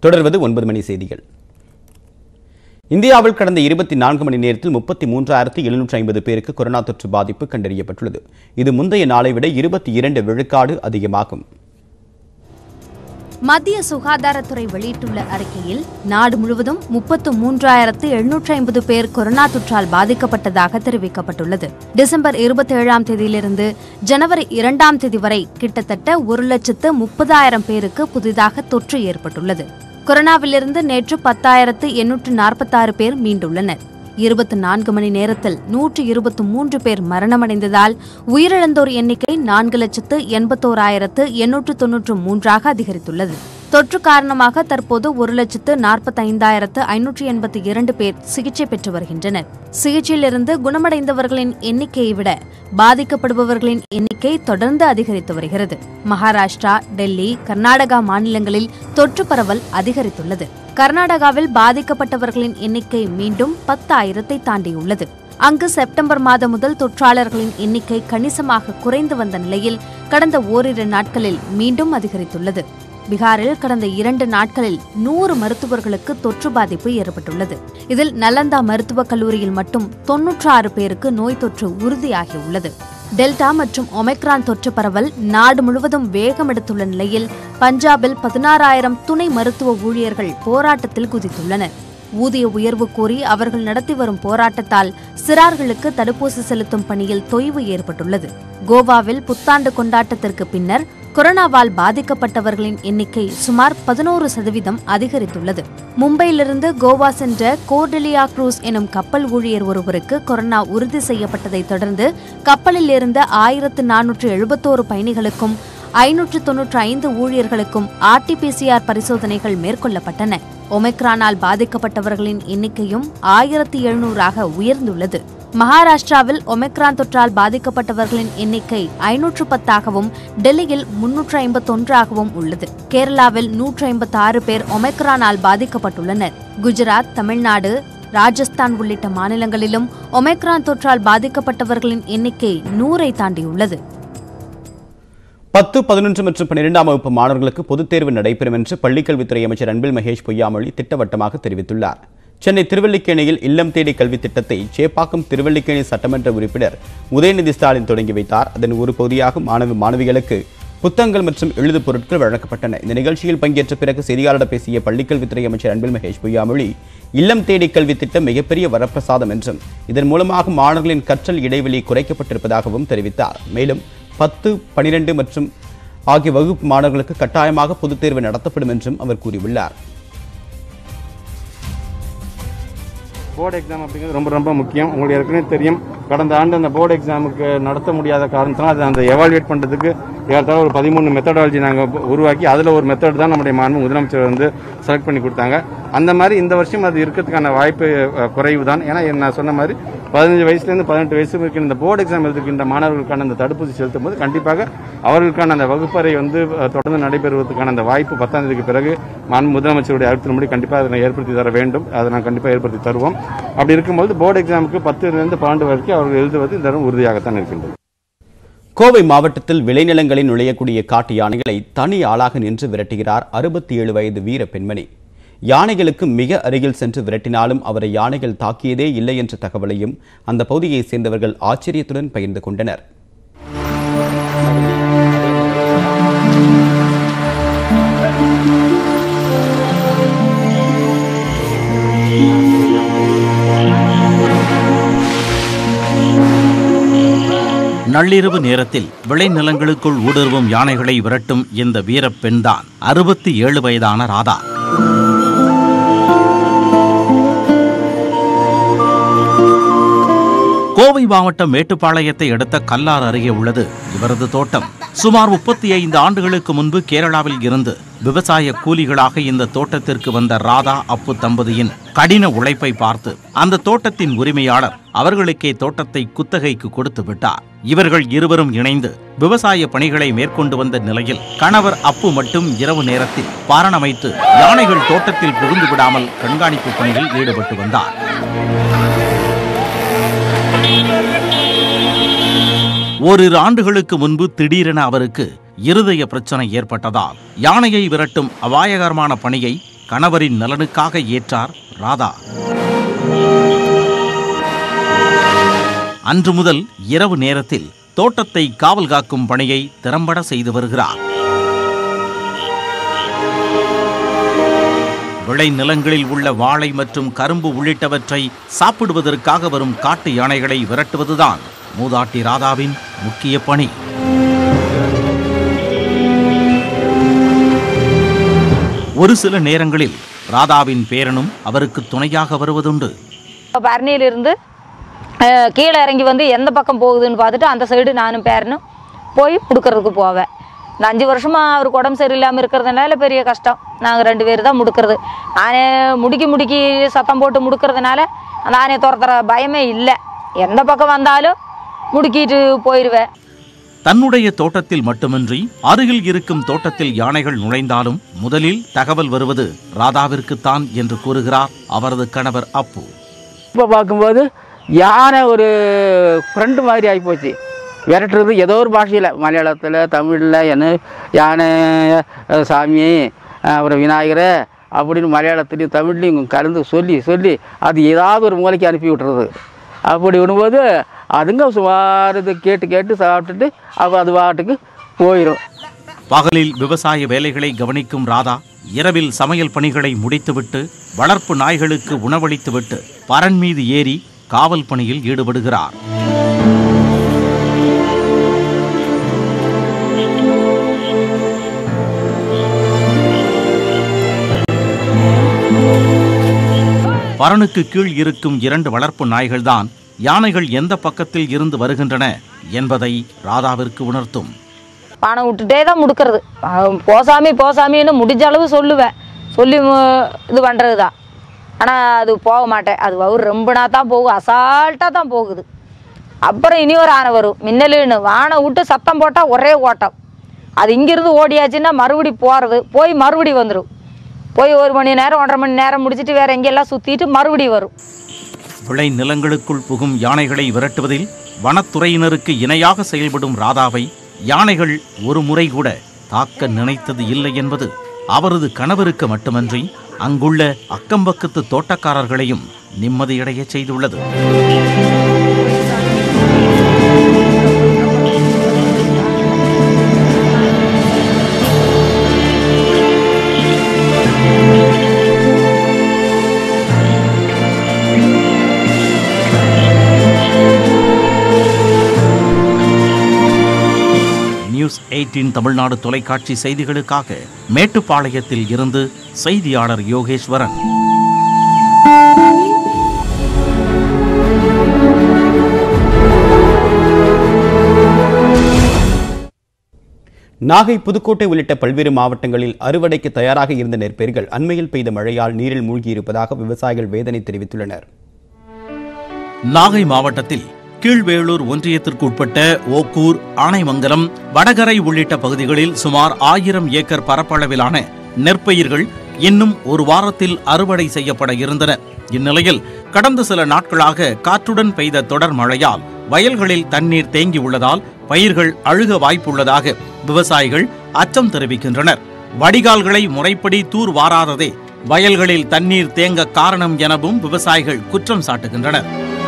தொடர்வது ஒன்பது மணி செய்திகள் இந்தியாவில் கடந்த இருபத்தி நான்கு மணி நேரத்தில் முப்பத்தி மூன்றாயிரத்தி எழுநூற்றி ஐம்பது பேருக்கு கொரோனா தொற்று பாதிப்பு கண்டறியப்பட்டுள்ளது இது முந்தைய நாளை விட இருபத்தி இரண்டு விழுக்காடு அதிகமாகும் மத்திய சுகாதாரத்துறை வெளியிட்டுள்ள அறிக்கையில் நாடு முழுவதும் முப்பத்து மூன்றாயிரத்து எழுநூற்றி ஐம்பது பேர் கொரோனா தொற்றால் பாதிக்கப்பட்டதாக தெரிவிக்கப்பட்டுள்ளது டிசம்பர் இருபத்தி ஏழாம் தேதியிலிருந்து ஜனவரி இரண்டாம் தேதி வரை கிட்டத்தட்ட ஒரு லட்சத்து முப்பதாயிரம் பேருக்கு புதிதாக தொற்று ஏற்பட்டுள்ளது கொரோனாவிலிருந்து நேற்று பத்தாயிரத்து எண்ணூற்று நாற்பத்தாறு பேர் மீண்டுள்ளனர் இருபத்தி நான்கு மணி நேரத்தில் நூற்று இருபத்து மூன்று பேர் மரணமடைந்ததால் உயிரிழந்தோர் எண்ணிக்கை நான்கு லட்சத்து எண்பத்தோராயிரத்து எண்ணூற்று தொன்னூற்று மூன்றாக அதிகரித்துள்ளது தொற்று காரணமாக தற்போது ஒரு லட்சத்து நாற்பத்தைந்தாயிரத்து ஐநூற்றி எண்பத்தி இரண்டு பேர் சிகிச்சை பெற்று வருகின்றனர் சிகிச்சையிலிருந்து குணமடைந்தவர்களின் எண்ணிக்கையை விட பாதிக்கப்படுபவர்களின் எண்ணிக்கை தொடர்ந்து அதிகரித்து வருகிறது மகாராஷ்டிரா டெல்லி கர்நாடகா மாநிலங்களில் தொற்று பரவல் அதிகரித்துள்ளது கர்நாடகாவில் பாதிக்கப்பட்டவர்களின் எண்ணிக்கை மீண்டும் பத்தாயிரத்தை தாண்டியுள்ளது அங்கு செப்டம்பர் மாதம் முதல் தொற்றாளர்களின் எண்ணிக்கை கணிசமாக குறைந்து வந்த நிலையில் கடந்த ஓரிரு நாட்களில் மீண்டும் அதிகரித்துள்ளது பீகாரில் கடந்த இரண்டு நாட்களில் நூறு மருத்துவர்களுக்கு தொற்று பாதிப்பு ஏற்பட்டுள்ளது இதில் நலந்தா மருத்துவக் கல்லூரியில் மட்டும் தொன்னூற்றாறு பேருக்கு நோய் தொற்று உறுதியாகியுள்ளது டெல்டா மற்றும் ஒமைக்ரான் தொற்று பரவல் நாடு முழுவதும் வேகமெடுத்துள்ள நிலையில் பஞ்சாபில் பதினாறாயிரம் துணை மருத்துவ ஊழியர்கள் போராட்டத்தில் குதித்துள்ளனர் ஊதிய உயர்வு கோரி அவர்கள் நடத்தி வரும் போராட்டத்தால் சிறார்களுக்கு தடுப்பூசி செலுத்தும் பணியில் தொய்வு ஏற்பட்டுள்ளது கோவாவில் புத்தாண்டு கொண்டாட்டத்திற்கு பின்னர் கொரோனாவால் பாதிக்கப்பட்டவர்களின் எண்ணிக்கை சுமார் பதினோரு சதவீதம் அதிகரித்துள்ளது மும்பையிலிருந்து கோவா சென்ற கோர்டெலியா குரூஸ் எனும் கப்பல் ஊழியர் ஒருவருக்கு கொரோனா உறுதி செய்யப்பட்டதைத் தொடர்ந்து கப்பலில் இருந்த ஆயிரத்து நானூற்று எழுபத்தோரு பயணிகளுக்கும் ஐநூற்று தொன்னூற்று ஐந்து ஊழியர்களுக்கும் ஆர்டிபிசிஆர் பரிசோதனைகள் மேற்கொள்ளப்பட்டன ஒமைக்ரானால் பாதிக்கப்பட்டவர்களின் எண்ணிக்கையும் ஆயிரத்தி எழுநூறாக உயர்ந்துள்ளது மகாராஷ்டிராவில் ஒமைக்ரான் தொற்றால் பாதிக்கப்பட்டவர்களின் எண்ணிக்கை ஐநூற்று பத்தாகவும் டெல்லியில் முன்னூற்று ஐம்பத்தொன்றாகவும் உள்ளது கேரளாவில் நூற்று ஐம்பத்தாறு பேர் ஒமைக்ரானால் பாதிக்கப்பட்டுள்ளனர் குஜராத் தமிழ்நாடு ராஜஸ்தான் உள்ளிட்ட மாநிலங்களிலும் ஒமைக்ரான் தொற்றால் பாதிக்கப்பட்டவர்களின் எண்ணிக்கை நூறை தாண்டியுள்ளது பத்து பதினொன்று மற்றும் பன்னிரெண்டாம் வகுப்பு மாணவர்களுக்கு பொதுத் தேர்வு நடைபெறும் என்று பள்ளிக்கல்வித்துறை அமைச்சர் அன்பில் மகேஷ் பொய்யாமொழி திட்டவட்டமாக தெரிவித்துள்ளார் சென்னை திருவல்லிக்கேணியில் இல்லம் தேடி கல்வி திட்டத்தை சேப்பாக்கம் திருவல்லிக்கேணி சட்டமன்ற உறுப்பினர் உதயநிதி ஸ்டாலின் தொடங்கி வைத்தார் அதன் ஒரு பகுதியாக மாணவ மாணவிகளுக்கு புத்தகங்கள் மற்றும் எழுது பொருட்கள் வழங்கப்பட்டன இந்த நிகழ்ச்சியில் பங்கேற்ற பிறகு செய்தியாளரிடம் பேசிய பள்ளிக்கல்வித்துறை அமைச்சர் அன்பில் மகேஷ் பொய்யாமொழி இல்லம் தேடி கல்வி திட்டம் மிகப்பெரிய வரப்பிரசாதம் என்றும் இதன் மூலமாக மாணவர்களின் கற்றல் இடைவெளி குறைக்கப்பட்டிருப்பதாகவும் தெரிவித்தார் மேலும் பத்து பனிரெண்டு மற்றும் ஆகிய வகுப்பு மாணவர்களுக்கு கட்டாயமாக பொதுத் தேர்வு நடத்தப்படும் என்றும் அவர் கூறியுள்ளார் போர்டு எக்ஸாம் அப்படிங்கிறது ரொம்ப ரொம்ப முக்கியம் உங்களுக்கு ஏற்கனவே தெரியும் கடந்த ஆண்டு அந்த போர்டு எக்ஸாமுக்கு நடத்த முடியாத காரணத்தினால் அதை அந்த எவாலுவேட் பண்ணுறதுக்கு ஏறத்தாழ ஒரு பதிமூணு மெத்தடாலஜி நாங்கள் உருவாக்கி அதில் ஒரு மெத்தட் தான் நம்முடைய மாண்பு முதலமைச்சர் வந்து செலக்ட் பண்ணி கொடுத்தாங்க அந்த மாதிரி இந்த வருஷம் அது இருக்கிறதுக்கான வாய்ப்பு அஹ், குறைவு தான் ஏன்னா நான் சொன்ன மாதிரி பதினஞ்சு வயசுலேருந்து பதினெட்டு வயசு வரைக்கும் இந்த போர்டு எக்ஸாம் எழுதுகின்ற மாணவர்களுக்கான அந்த தடுப்பூசி செலுத்தும் போது கண்டிப்பாக அவர்களுக்கான அந்த வகுப்பறை வந்து அஹ், தொடர்ந்து நடைபெறுவதற்கான அந்த வாய்ப்பு பத்தாம் தேதிக்கு பிறகு மாண்பு முதலமைச்சருடைய அறிவித்தின்படி கண்டிப்பாக அதை ஏற்படுத்தி தர வேண்டும் அதை நான் கண்டிப்பாக ஏற்படுத்தி தருவோம் அப்படி இருக்கும்போது போர்டு எக்ஸாமுக்கு பத்துலேருந்து பன்னெண்டு வரைக்கும் அவர்கள் எழுதுவது இந்த தரம் உறுதியாகத்தான் இருக்கின்றது கோவை மாவட்டத்தில் விளைநிலங்களில் நுழையக்கூடிய காட்டு யானைகளை தனி ஆளாக நின்று விரட்டுகிறார் அறுபத்தி ஏழு வயது வீர பெண்மணி யானைகளுக்கு மிக அருகில் சென்று விரட்டினாலும் அவரை யானைகள் தாக்கியதே இல்லை என்ற தகவலையும் அந்த பகுதியைச் சேர்ந்தவர்கள் ஆச்சரியத்துடன் பகிர்ந்து கொண்டனர் நள்ளிரவு நேரத்தில் விளைநிலங்களுக்குள் ஊடுருவும் யானைகளை விரட்டும் இந்த வீரப் பெண்தான் அறுபத்தி ஏழு வயதான ராதா கோவை மாவட்டம் மேட்டுப்பாளையத்தை அடுத்த கல்லார் அருகே உள்ளது இவரது தோட்டம் சுமார் முப்பத்தி ஐந்து ஆண்டுகளுக்கு முன்பு கேரளாவில் இருந்து விவசாய கூலிகளாக இந்த தோட்டத்திற்கு வந்த ராதா அப்பு தம்பதியின் கடின உழைப்பை பார்த்து அந்த தோட்டத்தின் உரிமையாளர் அவர்களுக்கே தோட்டத்தை குத்தகைக்கு கொடுத்து விட்டார் இவர்கள் இருவரும் இணைந்து விவசாய பணிகளை மேற்கொண்டு வந்த நிலையில் கணவர் அப்பு மட்டும் இரவு நேரத்தில் பாரணமைத்து யானைகள் தோட்டத்தில் புகுந்து விடாமல் கண்காணிப்பு பணியில் ஈடுபட்டு வந்தார் ஓரிரு ஆண்டுகளுக்கு முன்பு திடீரென அவருக்கு இருதய பிரச்சனை ஏற்பட்டதால் யானையை விரட்டும் அபாயகரமான பணியை கணவரின் நலனுக்காக ஏற்றார் ராதா அன்று முதல் இரவு நேரத்தில் தோட்டத்தை காவல் காக்கும் பணியை திறம்பட செய்து வருகிறார் விளை நிலங்களில் உள்ள வாழை மற்றும் கரும்பு உள்ளிட்டவற்றை சாப்பிடுவதற்காக வரும் காட்டு யானைகளை விரட்டுவதுதான் மூதாட்டி ராதாவின் முக்கிய பணி ஒரு சில நேரங்களில் ராதாவின் பேரனும் அவருக்கு துணையாக வருவதுண்டு பரணியிலிருந்து அஹ், கீழே இறங்கி வந்து எந்த பக்கம் போகுதுன்னு பார்த்துட்டு அந்த சைடு நானும் பேரனும் போய் முடுக்கிறதுக்கு போவேன் இந்த அஞ்சு வருஷமாக அவருக்கு உடம்பு சரியில்லாமல் இருக்கிறதுனால பெரிய கஷ்டம் நாங்கள் ரெண்டு பேர் தான் முடுக்கிறது நானே முடுக்கி முடுக்கி சத்தம் போட்டு முடுக்கிறதுனால நானே துரத்துற பயமே இல்லை எந்த பக்கம் வந்தாலும் முடுக்கிட்டு போயிடுவேன் தன்னுடைய தோட்டத்தில் மட்டுமின்றி அருகில் இருக்கும் தோட்டத்தில் யானைகள் நுழைந்தாலும் முதலில் தகவல் வருவது ராதாவிற்குத்தான் என்று கூறுகிறார் அவரது கணவர் அப்பு இப்போ பார்க்கும்போது யானை ஒரு ஃப்ரெண்டு மாதிரி ஆகிப்போச்சு விரட்டுறது ஏதோ ஒரு பாஷையில் மலையாளத்தில் தமிழில் என்ன யானை அஹ், சாமி அஹ், அப்புறம் விநாயகரை அப்படின்னு மலையாளத்துலேயும் தமிழ்லையும் கலந்து சொல்லி சொல்லி அது ஏதாவது ஒரு மூலைக்கு அனுப்பி விட்டுறது அப்படி விடும்போது அதுங்க சுமார் இது கேட்டு கேட்டு சாப்பிட்டுட்டு அப்போ அது பாட்டுக்கு போயிடும் பகலில் விவசாய வேலைகளை கவனிக்கும் ராதா இரவில் சமையல் பணிகளை முடித்துவிட்டு வளர்ப்பு நாய்களுக்கு உணவளித்துவிட்டு பரன் மீது ஏறி காவல் பணியில் ஈடுபடுகிறார் பரனுக்கு கீழ் இருக்கும் இரண்டு வளர்ப்பு நாய்கள்தான் யானைகள் எந்த பக்கத்தில் இருந்து வருகின்றன என்பதை ராதாவிற்கு உணர்த்தும் பானை விட்டுட்டே தான் முடுக்கிறது அஹ் போசாமி போசாமின்னு முடிஞ்ச அளவு சொல்லுவேன் சொல்லி மு- இது பண்ணுறது தான் ஆனால் அது போக மாட்டேன் அது வவுறு ரொம்பனா தான் போகும் அசால்ட்டாக தான் போகுது அப்புறம் இனி ஒரு ஆனை வரும் மின்னலுன்னு வானை விட்டு சத்தம் போட்டால் ஒரே ஓட்டம் அது இங்கிருந்து ஓடியாச்சுன்னா மறுபடி போகிறது போய் மறுபடி வந்துடும் போய் ஒரு மணி நேரம் ஒன்றரை மணி நேரம் முடிச்சிட்டு வேறு எங்கெல்லாம் சுற்றிட்டு மறுபடி வரும் விளை நிலங்களுக்குள் புகும் யானைகளை விரட்டுவதில் வனத்துறையினருக்கு இணையாக செயல்படும் ராதாவை யானைகள் ஒரு முறை கூட தாக்க நினைத்தது இல்லை என்பது அவரது கணவருக்கு மட்டுமன்றி அங்குள்ள அக்கம்பக்கத்து தோட்டக்காரர்களையும் நிம்மதியடையச் செய்துள்ளது நியூஸ் எயிட்டீன் தமிழ்நாடு தொலைக்காட்சி செய்திகளுக்காக மேட்டுப்பாளையத்தில் இருந்து செய்தியாளர் யோகேஸ்வரன் நாகை புதுக்கோட்டை உள்ளிட்ட பல்வேறு மாவட்டங்களில் அறுவடைக்கு தயாராக இருந்த நெற்பயிர்கள் அண்மையில் பெய்த மழையால் நீரில் மூழ்கியிருப்பதாக விவசாயிகள் வேதனை தெரிவித்துள்ளனர் நாகை மாவட்டத்தில் கீழ்வேளூர் ஒன்றியத்திற்கு உட்பட்ட ஓக்கூர் ஆனைமங்கலம் வடகரை உள்ளிட்ட பகுதிகளில் சுமார் ஆயிரம் ஏக்கர் பரப்பளவிலான நெற்பயிர்கள் இன்னும் ஒரு வாரத்தில் அறுவடை செய்யப்பட இருந்தன இந்நிலையில் கடந்த சில நாட்களாக காற்றுடன் பெய்த தொடர் மழையால் வயல்களில் தண்ணீர் தேங்கி உள்ளதால் பயிர்கள் அழுக வாய்ப்புள்ளதாக விவசாயிகள் அச்சம் தெரிவிக்கின்றனர் வடிகால்களை முறைப்படி தூர் வாராததே வயல்களில் தண்ணீர் தேங்க காரணம் எனவும் விவசாயிகள் குற்றம் சாட்டுகின்றனர்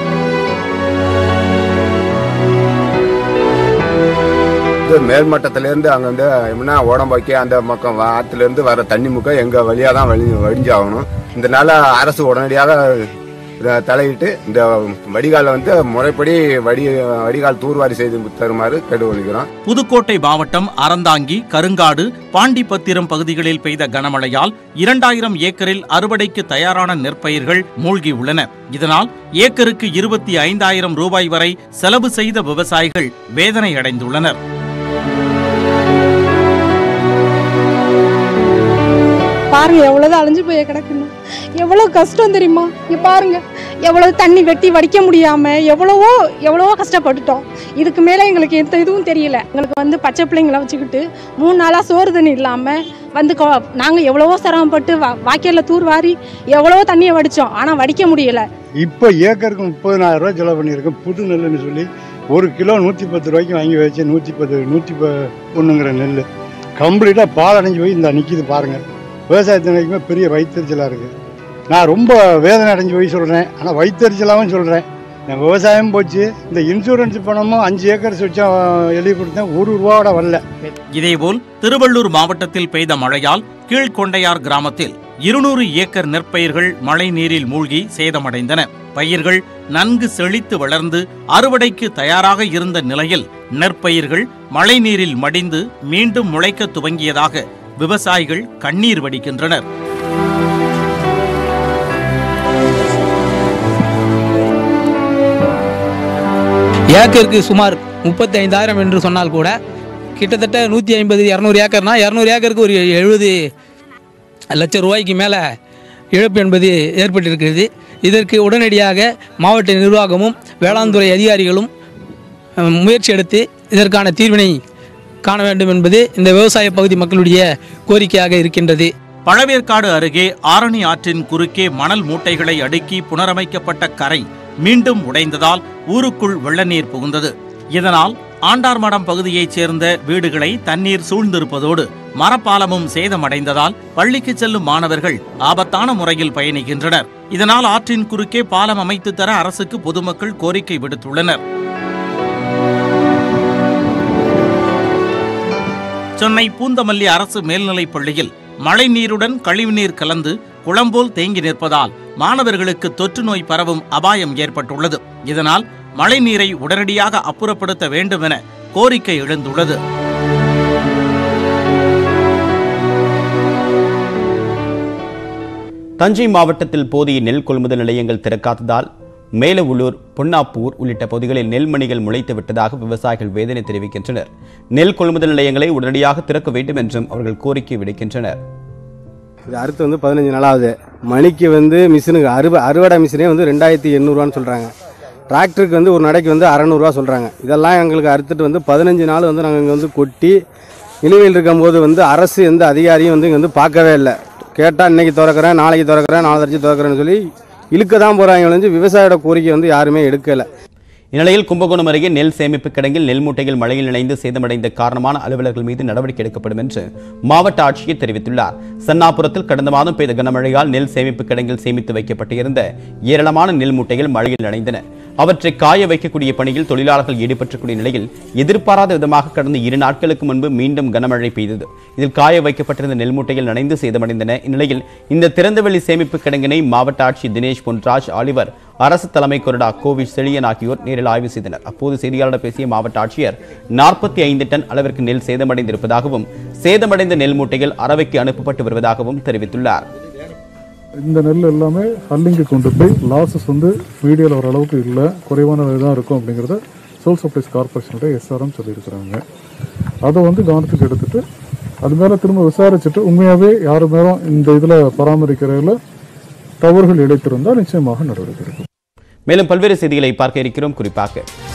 இது மேல்மட்டத்திலேருந்து அங்கே வந்து எப்படின்னா ஓடம்பாக்கி அந்த பக்கம் ஆற்றுலேருந்து வர தண்ணி முக்கம் எங்கள் வழியாக தான் வழி வடிஞ்சாகணும் இதனால அரசு உடனடியாக இதை தலையிட்டு இந்த வடிகாலை வந்து முறைப்படி வடி வடிகால் தூர்வாரி செய்து தருமாறு கேட்டுக்கொள்கிறோம் புதுக்கோட்டை மாவட்டம் அறந்தாங்கி கருங்காடு பாண்டிப்பத்திரம் பகுதிகளில் பெய்த கனமழையால் இரண்டாயிரம் ஏக்கரில் அறுவடைக்கு தயாரான நெற்பயிர்கள் மூழ்கி உள்ளன இதனால் ஏக்கருக்கு இருபத்தி ஐந்தாயிரம் ரூபாய் வரை செலவு செய்த விவசாயிகள் வேதனை அடைந்துள்ளனர் பாருங்க எவ்வளவு அழிஞ்சு போய் கிடக்குன்னு எவ்வளவு கஷ்டம் தெரியுமா இங்க பாருங்க எவ்வளவு தண்ணி வெட்டி வடிக்க முடியாம எவ்வளவோ எவ்வளவோ கஷ்டப்பட்டுட்டோம் இதுக்கு மேல எங்களுக்கு எந்த இதுவும் தெரியல எங்களுக்கு வந்து பச்சை பிள்ளைங்கள வச்சுக்கிட்டு மூணு நாளா சோறு தண்ணி இல்லாம வந்து கொ- நாங்க எவ்வளவோ சிரமப்பட்டு வா வாய்க்கால்ல தூர் வாரி எவ்வளவோ தண்ணியை வடிச்சோம் ஆனா வடிக்க முடியல இப்போ ஏக்கருக்கு முப்பதினாயிரம் ரூபாய் செலவு பண்ணியிருக்கேன் புது நெல்லுன்னு சொல்லி ஒரு கிலோ நூற்றி பத்து ரூபாய்க்கு வாங்கி வச்சு நூற்றி பத்து நூற்றி ப ஒன்றுங்கிற நெல் கம்ப்ளீட்டாக பால் அடைஞ்சு போய் இந்த நிற்கிது பாருங்கள் விவசாயத்தினருக்குமே பெரிய வயிற்றுச்சலாக இருக்குது நான் ரொம்ப வேதனை அடைஞ்சு போய் சொல்கிறேன் ஆனால் வயிற்றுச்சலாகவும் சொல்கிறேன் என் விவசாயம் போச்சு இந்த இன்சூரன்ஸ் பணமும் அஞ்சு ஏக்கர்ஸ் வச்சா எழுதி கொடுத்தேன் ஒரு ரூபாவோட வரல இதேபோல் திருவள்ளூர் மாவட்டத்தில் பெய்த மழையால் கீழ்கொண்டையார் கிராமத்தில் இருநூறு ஏக்கர் நெற்பயிர்கள் மழை நீரில் மூழ்கி சேதமடைந்தன பயிர்கள் நன்கு செழித்து வளர்ந்து அறுவடைக்கு தயாராக இருந்த நிலையில் நெற்பயிர்கள் மழை நீரில் மடிந்து மீண்டும் முளைக்க துவங்கியதாக விவசாயிகள் கண்ணீர் வடிக்கின்றனர் ஏக்கருக்கு சுமார் முப்பத்தி ஐந்தாயிரம் என்று சொன்னால் கூட கிட்டத்தட்ட நூற்றி ஐம்பது இரநூறு ஏக்கர்னா இரநூறு ஏக்கருக்கு ஒரு எழுபது லட்சம் ரூபாய்க்கு மேலே இழப்பு என்பது ஏற்பட்டிருக்கிறது இதற்கு உடனடியாக மாவட்ட நிர்வாகமும் வேளாண் துறை அதிகாரிகளும் அஹ், முயற்சி எடுத்து இதற்கான தீர்வினை காண வேண்டும் என்பது இந்த விவசாய பகுதி மக்களுடைய கோரிக்கையாக இருக்கின்றது பழவேற்காடு அருகே ஆரணி ஆற்றின் குறுக்கே மணல் மூட்டைகளை அடுக்கி புனரமைக்கப்பட்ட கரை மீண்டும் உடைந்ததால் ஊருக்குள் வெள்ளநீர் புகுந்தது இதனால் ஆண்டார்மடம் பகுதியைச் சேர்ந்த வீடுகளை தண்ணீர் சூழ்ந்திருப்பதோடு மரப்பாலமும் சேதமடைந்ததால் பள்ளிக்கு செல்லும் மாணவர்கள் ஆபத்தான முறையில் பயணிக்கின்றனர் இதனால் ஆற்றின் குறுக்கே பாலம் அமைத்து தர அரசுக்கு பொதுமக்கள் கோரிக்கை விடுத்துள்ளனர் சென்னை பூந்தமல்லி அரசு மேல்நிலைப் பள்ளியில் மழைநீருடன் கழிவுநீர் கலந்து குளம்போல் தேங்கி நிற்பதால் மாணவர்களுக்கு தொற்று நோய் பரவும் அபாயம் ஏற்பட்டுள்ளது இதனால் மழைநீரை உடனடியாக அப்புறப்படுத்த வேண்டும் என கோரிக்கை எழுந்துள்ளது தஞ்சை மாவட்டத்தில் போதிய நெல் கொள்முதல் நிலையங்கள் திறக்காததால் மேலஉள்ளூர் பொன்னாப்பூர் உள்ளிட்ட பகுதிகளில் நெல்மணிகள் முளைத்து விட்டதாக விவசாயிகள் வேதனை தெரிவிக்கின்றனர் நெல் கொள்முதல் நிலையங்களை உடனடியாக திறக்க வேண்டும் என்றும் அவர்கள் கோரிக்கை விடுக்கின்றனர் இது அறுத்து வந்து பதினஞ்சு நாளாகுது மணிக்கு வந்து மிஷினுக்கு அறுவ அறுவடை மிஷினே வந்து ரெண்டாயிரத்தி எண்ணூறுவான்னு சொல்கிறாங்க டிராக்டருக்கு வந்து ஒரு நடைக்கு வந்து அறநூறுவா சொல்கிறாங்க இதெல்லாம் எங்களுக்கு அறுத்துட்டு வந்து பதினஞ்சு நாள் வந்து நாங்கள் இங்கே வந்து கொட்டி நிலுவையில் இருக்கும்போது வந்து அரசு எந்த அதிகாரியும் வந்து இங்கே வந்து பார்க்கவே இல்லை கேட்டால் இன்னைக்கு திறக்கிறேன் நாளைக்கு திறக்கிறேன் நாளை தரிச்சு திறக்கிறேன்னு சொல்லி இழுக்க தான் போகிறாங்க ஒழிஞ்சு விவசாயியோட கோரிக்கை வந்து யாருமே எடுக்கலை இந்நிலையில் கும்பகோணம் அருகே நெல் சேமிப்பு கிடங்கில் நெல் மூட்டைகள் மழையில் இணைந்து சேதமடைந்த காரணமான அலுவலர்கள் மீது நடவடிக்கை எடுக்கப்படும் என்று மாவட்ட ஆட்சியர் தெரிவித்துள்ளார் சன்னாபுரத்தில் கடந்த மாதம் பெய்த கனமழையால் நெல் சேமிப்பு கிடங்கில் சேமித்து வைக்கப்பட்டிருந்த ஏராளமான நெல் மூட்டைகள் மழையில் நனைந்தன அவற்றை காய வைக்கக்கூடிய பணியில் தொழிலாளர்கள் ஈடுபட்டக்கூடிய நிலையில் எதிர்பாராத விதமாக கடந்த இரு நாட்களுக்கு முன்பு மீண்டும் கனமழை பெய்தது இதில் காய வைக்கப்பட்டிருந்த நெல் மூட்டைகள் நனைந்து சேதமடைந்தன இந்நிலையில் இந்த திறந்தவெளி சேமிப்பு கிடங்கினை மாவட்ட ஆட்சியர் தினேஷ் பொன்ராஜ் ஆலிவர் அரசு தலைமை கொறடா கோவி செழியன் ஆகியோர் நேரில் ஆய்வு செய்தனர் அப்போது செய்தியாளர் பேசிய மாவட்ட ஆட்சியர் நாற்பத்தி ஐந்து டன் அளவிற்கு நெல் சேதமடைந்திருப்பதாகவும் சேதமடைந்த நெல் மூட்டைகள் அரவைக்கு அனுப்பப்பட்டு வருவதாகவும் தெரிவித்துள்ளார் இந்த நெல் எல்லாமே ஹல்லிங்கு கொண்டு போய் லாஸஸ் வந்து மீடியாவில் வர அளவுக்கு இல்லை குறைவான தான் இருக்கும் அப்படிங்கிறத சோல் சப்ளைஸ் கார்பரேஷனோட எஸ்ஆர்எம் சொல்லியிருக்கிறாங்க அதை வந்து கவனத்துக்கு எடுத்துட்டு அது மேலே திரும்ப விசாரிச்சுட்டு உண்மையாகவே யார் மேலும் இந்த இதில் பராமரிக்கிறதுல தவறுகள் இழைத்திருந்தால் நிச்சயமாக நடவடிக்கை எடுக்கும் மேலும் பல்வேறு செய்திகளை பார்க்க இருக்கிறோம் குறிப்பாக